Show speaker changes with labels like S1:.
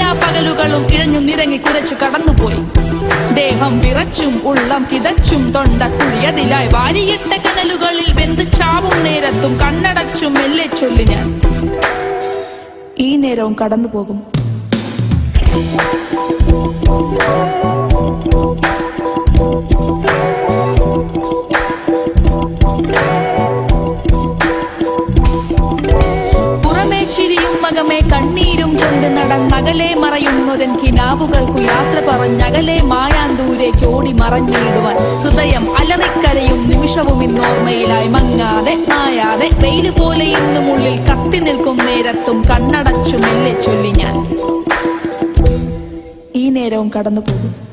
S1: പകലുകളും ഇഴഞ്ഞു നിരങ്ങി കുരച്ചു കടന്നുപോയി ദേഹം വിറച്ചും ഉള്ളം കിതച്ചും തൊണ്ട കുഴിയതിലായി വാരിയിട്ട കനലുകളിൽ വെന്ത് ചാവും നേരത്തും കണ്ണടച്ചും മെല്ലെ ചൊല്ലി ഞാൻ ഈ നേരവും കടന്നു പോകും പുറമേ ചിരിയും മകമേ കണ്ണീരും കൊണ്ട് നടന്നകലെ മറയുന്നൊരൻ കിനാവുകൾക്കു യാത്ര പറഞ്ഞകലെ മായാന്തൂരേക്ക് ഓടി മറഞ്ഞിടുവാൻ ഹൃദയം അലറിക്കരയും നിമിഷവും ഇന്നോർമ്മയിലായി മങ്ങാതെ മായാതെ വെയില് പോലെ ഇന്നും ഉള്ളിൽ കത്തി നിൽക്കും നേരത്തും കണ്ണടച്ചു മെല്ലെ ചൊല്ലി ഞാൻ ഈ നേരവും കടന്നു പോകും